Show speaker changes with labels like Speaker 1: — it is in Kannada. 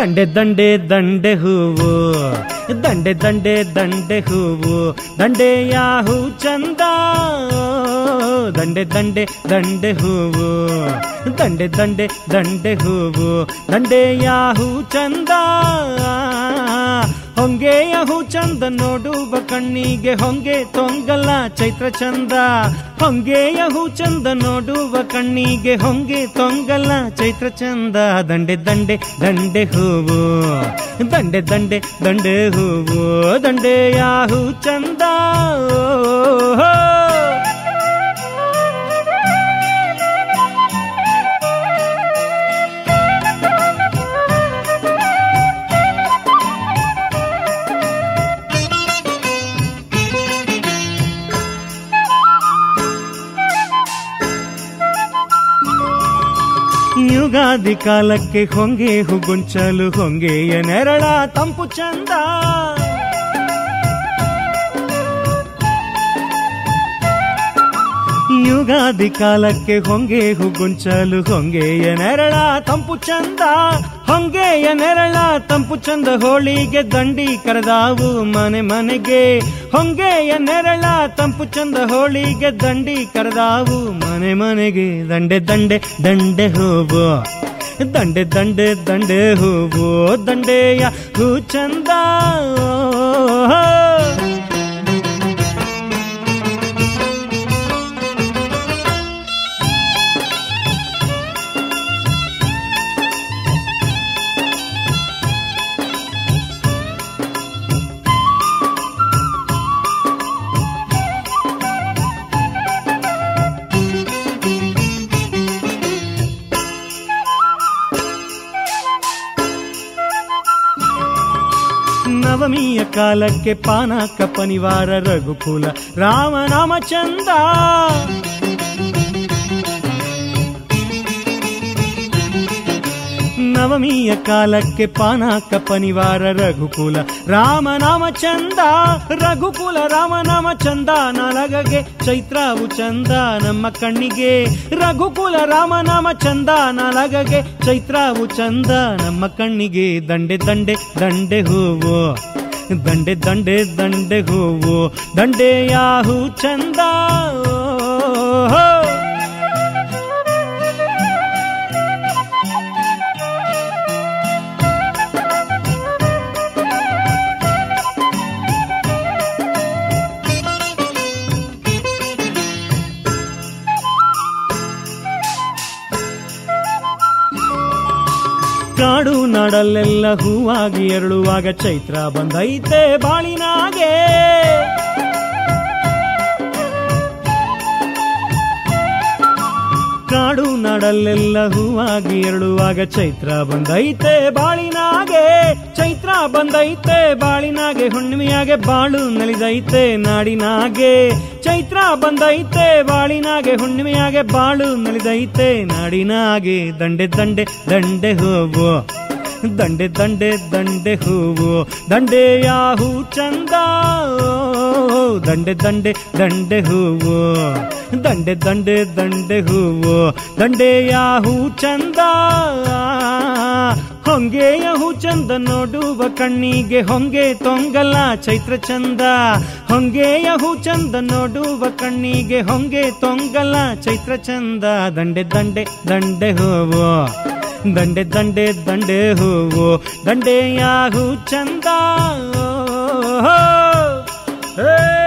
Speaker 1: ದಂಡೆ ದಂಡೆ ದಂಡೆ ಹೂವು ದಂಡೆ ದಂಡೆ ದಂಡೆ ಹೂವು ದಂಡೆಯ ಹೂ ಚಂದ ದಂಡೆ ದಂಡೆ ದಂಡೆ ಹೂವು ದಂಡೆ ದಂಡೆ ದಂಡೆ ಹೂವು ದಂಡೆಯ ಹೂ ಚಂದ ಹೊಂಗೆಯ ಹೂ ಚಂದ ನೋಡುವ ಕಣ್ಣಿಗೆ ಹೊಂಗೆ ತೊಂಗಲ್ಲ ಚೈತ್ರ ಚಂದ ಹೊಂಗೆಯ ಹೂ ಚಂದ ನೋಡುವ ಕಣ್ಣಿಗೆ ಹೊಂಗೆ ತೊಂಗಲ್ಲ ಚೈತ್ರ ಚಂದ ದಂಡೆ ದಂಡೆ ದಂಡೆ ಹೂವು ದಂಡೆ ದಂಡೆ ದಂಡೆ ಹೂವು ದಂಡೆಯ ಹೂ ಚಂದ ಓ ಯುಗಾದಿ ಕಾಲಕ್ಕೆ ಹೊಂಗೆ ಹುಗುಂಚಲು ಹೊಂಗೆಯ ನೆರಳ ತಂಪು ಚಂದ ಯುಗಾದಿ ಕಾಲಕ್ಕೆ ಹೊಂಗೆ ಹುಗುಂಚಲು ಹೊಂಗೆಯ ನೆರಳ ತಂಪು ಚಂದ ಹೊಂಗೆಯ ನೆರಳ ತಂಪು ಚಂದ ಹೋಳಿಗೆ ದಂಡಿ ಕರೆದಾವು ಮನೆ ಮನೆಗೆ ಹೊಂಗೆಯ ನೆರಳ ತಂಪು ಚಂದ ಹೋಳಿಗೆ ದಂಡಿ ಕರೆದಾವು ಮನೆ ಮನೆಗೆ ದಂಡೆ ದಂಡೆ ದಂಡೆ ಹೂವು ದಂಡೆ ದಂಡೆ ದಂಡೆ ಹೂವು ದಂಡೆಯ ಹೂ ಚಂದ ನವಮಿಯ ಕಾಲಕ್ಕೆ ಪಾನಕ ಪನಿವಾರ ರಘುಕುಲ ರಾಮನಾಮ ಚಂದ ನವಮಿಯ ಕಾಲಕ್ಕೆ ಪಾನಕ ಪನಿವಾರ ರಘುಕುಲ ರಾಮನಾಮ ಚಂದ ರಘುಕುಲ ರಾಮನಾಮ ಚಂದ ನಾಲಗಗೆ ಚೈತ್ರವು ಚಂದ ನಮ್ಮ ಕಣ್ಣಿಗೆ ರಘುಕುಲ ರಾಮನಾಮ ಚಂದ ನಾಲಗಗೆ ಚೈತ್ರವು ಚಂದ ನಮ್ಮ ಕಣ್ಣಿಗೆ ದಂಡೆ ದಂಡೆ ದಂಡೆ ಹೂವು ದಂಡೆ ದಂಡೆ ದಂಡೆ ಹೂವು ದಂಡೆಯ ಹೂ ಚಂದ ಓ ಕಾಡು ನಾಡಲ್ಲೆಲ್ಲ ಹೂವಾಗಿ ಎರಳುವಾಗ ಚೈತ್ರ ಬಂದೈತೆ ಬಾಳಿನಾಗೆ ಕಾಡು ನಾಡಲ್ಲೆಲ್ಲ ಹೂವಾಗಿ ಎರಳುವಾಗ ಚೈತ್ರ ಬಂದೈತೆ ಬಾಳಿನಾಗೆ ಚೈತ್ರ ಬಂದೈತೆ ಬಾಳಿನಾಗೆ ಹುಣ್ಣಿಮೆಯಾಗೆ ಬಾಳು ನಲಿದೈತೆ ನಾಡಿನಾಗೆ ಚೈತ್ರ ಬಂದೈತೆ ಬಾಳಿನಾಗೆ ಹುಣ್ಣಿಮೆಯಾಗೆ ಬಾಳು ನಲಿದೈತೆ ನಾಡಿನಾಗೆ ದಂಡೆ ದಂಡೆ ದಂಡೆ ಹೂವು ದಂಡೆ ದಂಡೆ ದಂಡೆ ಹೂವು ದಂಡೆಯ ಹೂ ಚಂದ ಓ, ದಂಡೆ ದಂಡೆ ದಂಡೆ ಹೂವು ದಂಡೆ ದಂಡೆ ದಂಡೆ ಹೂವು ದಂಡೆಯ ಹೂ ಚಂದ ಹೊಂಗೆಯ ಹೂ ಚಂದ ನೋಡುವ ಕಣ್ಣಿಗೆ ಹೊಂಗೆ ತೊಂಗಲ್ಲ ಚೈತ್ರ ಚಂದ ಹೊಂಗೆಯ ಹೂ ಚಂದ ನೋಡುವ ಕಣ್ಣಿಗೆ ಹೊಂಗೆ ತೊಂಗಲ್ಲ ಚೈತ್ರ ಚಂದ ದಂಡೆ ದಂಡೆ ದಂಡೆ ಹೂವು ದಂಡೆ ದಂಡೆ ದಂಡೆ ಹೂವು ದಂಡೆಯ ಹೂ ಚಂದ ಓ, ಹೋ. ಏ